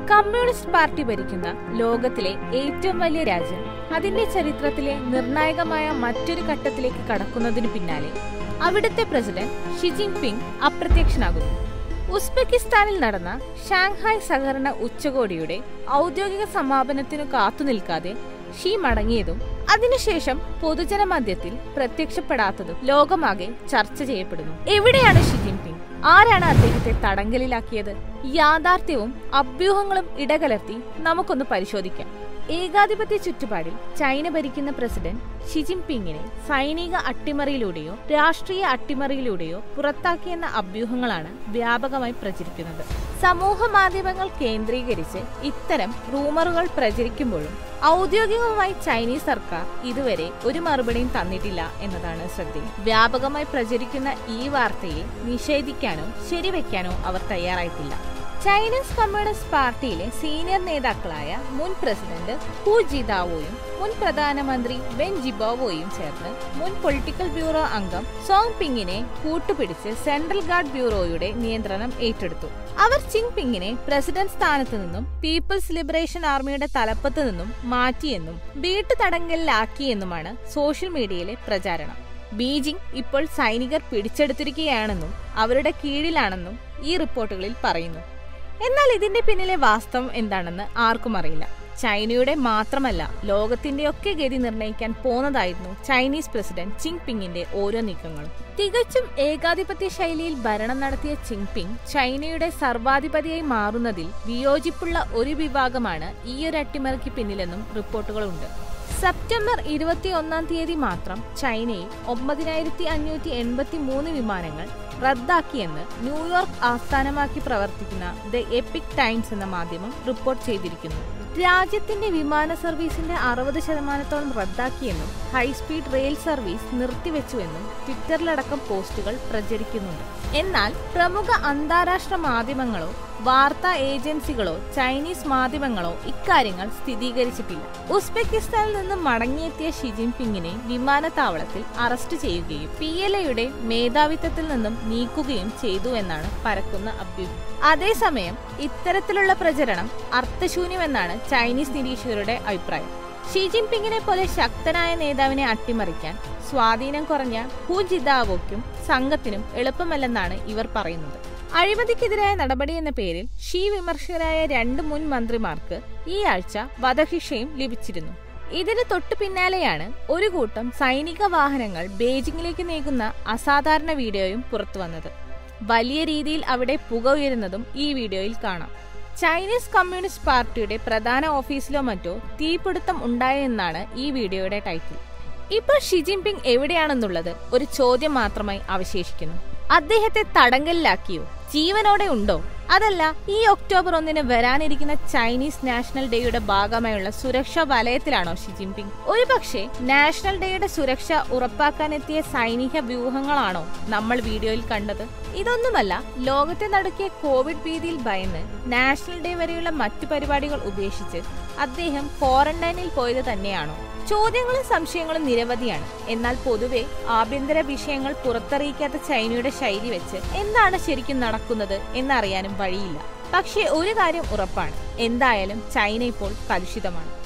communist party ഭരിക്കുന്ന ലോകത്തിലെ ഏറ്റവും വലിയ രാജ്യം അതിന്റെ ചരിത്രത്തിലെ നിർണായകമായ മറ്റൊരു ഘട്ടത്തിലേക്ക് കടക്കുന്നതിന് പിന്നാലെ അവിടുത്തെ പ്രസിഡന്റ് ഷി ജിൻപിങ് അപ്രത്യക്ഷനാകുന്നു ഉസ്ബെക്കിസ്ഥാനിൽ നടന്ന ഷാങ്ഹായ് സഹകരണ ഉച്ചകോടിയുടെ ഔദ്യോഗിക സമാപനത്തിനു കാത്തുനിൽക്കാതെ ഷീ മടങ്ങിയതും അതിനുശേഷം പൊതുജനമധ്യത്തിൽ പ്രത്യക്ഷപ്പെടാത്തതും ലോകമാകെ ചർച്ച ചെയ്യപ്പെടുന്നു എവിടെയാണ് ഷി ജിൻപിങ് ആരാണ് അദ്ദേഹത്തെ തടങ്കലിലാക്കിയത് യാഥാർത്ഥ്യവും അഭ്യൂഹങ്ങളും ഇടകലർത്തി നമുക്കൊന്ന് പരിശോധിക്കാം ഏകാധിപത്യ ചുറ്റുപാടിൽ ചൈന ഭരിക്കുന്ന പ്രസിഡന്റ് ഷി ജിൻപിങ്ങിനെ സൈനിക അട്ടിമറിയിലൂടെയോ രാഷ്ട്രീയ അട്ടിമറിയിലൂടെയോ പുറത്താക്കിയെന്ന അഭ്യൂഹങ്ങളാണ് വ്യാപകമായി പ്രചരിക്കുന്നത് സമൂഹ മാധ്യമങ്ങൾ കേന്ദ്രീകരിച്ച് ഇത്തരം റൂമറുകൾ പ്രചരിക്കുമ്പോഴും ഔദ്യോഗികമായി ചൈനീസ് സർക്കാർ ഇതുവരെ ഒരു മറുപടിയും തന്നിട്ടില്ല എന്നതാണ് ശ്രദ്ധേയം വ്യാപകമായി പ്രചരിക്കുന്ന ഈ വാർത്തയെ നിഷേധിക്കാനോ ശരിവെക്കാനോ അവർ തയ്യാറായിട്ടില്ല ചൈനീസ് കമ്മ്യൂണിസ്റ്റ് പാർട്ടിയിലെ സീനിയർ നേതാക്കളായ മുൻ പ്രസിഡന്റ് ഹു ജിതാവോയും മുൻ പ്രധാനമന്ത്രി വെൻ ജിബോവോയും ചേർന്ന് മുൻ പൊളിറ്റിക്കൽ ബ്യൂറോ അംഗം സോങ് പിങ്ങിനെ കൂട്ടുപിടിച്ച് സെൻട്രൽ ഗാർഡ് ബ്യൂറോയുടെ നിയന്ത്രണം ഏറ്റെടുത്തു അവർ ചിങ് പിങ്ങിനെ പ്രസിഡന്റ് സ്ഥാനത്ത് നിന്നും പീപ്പിൾസ് ലിബറേഷൻ ആർമിയുടെ തലപ്പത്ത് നിന്നും മാറ്റിയെന്നും വീട്ടു തടങ്കലിലാക്കിയെന്നുമാണ് സോഷ്യൽ മീഡിയയിലെ പ്രചാരണം ബീജിംഗ് ഇപ്പോൾ സൈനികർ പിടിച്ചെടുത്തിരിക്കുകയാണെന്നും അവരുടെ കീഴിലാണെന്നും ഈ റിപ്പോർട്ടുകളിൽ പറയുന്നു എന്നാൽ ഇതിന്റെ പിന്നിലെ വാസ്തവം എന്താണെന്ന് ആർക്കും അറിയില്ല ചൈനയുടെ മാത്രമല്ല ലോകത്തിന്റെയൊക്കെ ഗതി നിർണ്ണയിക്കാൻ പോന്നതായിരുന്നു ചൈനീസ് പ്രസിഡന്റ് ചിങ് പിങ്ങിന്റെ ഓരോ നീക്കങ്ങളും തികച്ചും ഏകാധിപത്യ ശൈലിയിൽ ഭരണം നടത്തിയ ചിങ് പിങ് ചൈനയുടെ സർവാധിപതിയായി മാറുന്നതിൽ വിയോജിപ്പുള്ള ഒരു വിഭാഗമാണ് ഈയൊരു അട്ടിമറിക്ക് പിന്നിലെന്നും റിപ്പോർട്ടുകളുണ്ട് സെപ്റ്റംബർ ഇരുപത്തി ഒന്നാം തീയതി മാത്രം ചൈനയിൽ ഒമ്പതിനായിരത്തി അഞ്ഞൂറ്റി എൺപത്തി മൂന്ന് വിമാനങ്ങൾ റദ്ദാക്കിയെന്ന് ന്യൂയോർക്ക് ആസ്ഥാനമാക്കി പ്രവർത്തിക്കുന്ന ദ എപ്പിക് ടൈംസ് എന്ന മാധ്യമം റിപ്പോർട്ട് ചെയ്തിരിക്കുന്നു രാജ്യത്തിന്റെ വിമാന സർവീസിന്റെ അറുപത് ശതമാനത്തോളം റദ്ദാക്കിയെന്നും ഹൈസ്പീഡ് റെയിൽ സർവീസ് നിർത്തിവെച്ചുവെന്നും ട്വിറ്ററിലടക്കം പോസ്റ്റുകൾ പ്രചരിക്കുന്നുണ്ട് എന്നാൽ പ്രമുഖ അന്താരാഷ്ട്ര മാധ്യമങ്ങളോ വാർത്താ ഏജൻസികളോ ചൈനീസ് മാധ്യമങ്ങളോ ഇക്കാര്യങ്ങൾ സ്ഥിരീകരിച്ചിട്ടില്ല ഉസ്ബെക്കിസ്ഥാനിൽ നിന്ന് മടങ്ങിയെത്തിയ ഷി ജിൻപിങ്ങിനെ വിമാനത്താവളത്തിൽ അറസ്റ്റ് ചെയ്യുകയും പി എൽ എയുടെ മേധാവിത്വത്തിൽ നിന്നും നീക്കുകയും ചെയ്തു എന്നാണ് പരക്കുന്ന അഭ്യൂഹം അതേസമയം ഇത്തരത്തിലുള്ള പ്രചരണം അർത്ഥശൂന്യമെന്നാണ് ചൈനീസ് നിരീക്ഷകരുടെ അഭിപ്രായം ഷി ജിൻപിങ്ങിനെ പോലെ ശക്തനായ നേതാവിനെ അട്ടിമറിക്കാൻ സ്വാധീനം കുറഞ്ഞ ഹു ജിതാവോയ്ക്കും സംഘത്തിനും എളുപ്പമല്ലെന്നാണ് ഇവർ പറയുന്നത് അഴിമതിക്കെതിരായ നടപടി എന്ന പേരിൽ ഷീ വിമർശകരായ രണ്ട് മുൻ മന്ത്രിമാർക്ക് ഈ ആഴ്ച വധശിക്ഷയും ലഭിച്ചിരുന്നു ഇതിന് തൊട്ടു പിന്നാലെയാണ് ഒരു കൂട്ടം സൈനിക വാഹനങ്ങൾ ബീജിംഗിലേക്ക് നീങ്ങുന്ന അസാധാരണ വീഡിയോയും പുറത്തുവന്നത് വലിയ രീതിയിൽ അവിടെ പുക ഉയരുന്നതും ഈ വീഡിയോയിൽ കാണാം ചൈനീസ് കമ്മ്യൂണിസ്റ്റ് പാർട്ടിയുടെ പ്രധാന ഓഫീസിലോ മറ്റോ തീപിടുത്തം ഉണ്ടായെന്നാണ് ഈ വീഡിയോയുടെ ടൈറ്റിൽ ഇപ്പോൾ ഷി ജിൻപിങ് എവിടെയാണെന്നുള്ളത് ഒരു ചോദ്യം മാത്രമായി അവശേഷിക്കുന്നു അദ്ദേഹത്തെ തടങ്കലിലാക്കിയോ ജീവനോടെ ഉണ്ടോ അതല്ല ഈ ഒക്ടോബർ ഒന്നിന് വരാനിരിക്കുന്ന ചൈനീസ് നാഷണൽ ഡേയുടെ ഭാഗമായുള്ള സുരക്ഷാ വലയത്തിലാണോ ഷി ജിൻപിങ് ഒരുപക്ഷെ നാഷണൽ ഡേയുടെ സുരക്ഷ ഉറപ്പാക്കാനെത്തിയ സൈനിക വ്യൂഹങ്ങളാണോ നമ്മൾ വീഡിയോയിൽ കണ്ടത് ഇതൊന്നുമല്ല ലോകത്തെ നടുക്കിയ കോവിഡ് ഭീതിയിൽ ഭയന്ന് നാഷണൽ ഡേ വരെയുള്ള മറ്റു പരിപാടികൾ ഉപേക്ഷിച്ച് അദ്ദേഹം ക്വാറന്റൈനിൽ പോയത് തന്നെയാണോ ചോദ്യങ്ങളും സംശയങ്ങളും നിരവധിയാണ് എന്നാൽ പൊതുവെ ആഭ്യന്തര വിഷയങ്ങൾ പുറത്തറിയിക്കാത്ത ചൈനയുടെ ശൈലി വെച്ച് എന്താണ് ശരിക്കും നടക്കുന്നത് എന്നറിയാനും വഴിയില്ല പക്ഷേ ഒരു കാര്യം ഉറപ്പാണ് എന്തായാലും ചൈന ഇപ്പോൾ കലുഷിതമാണ്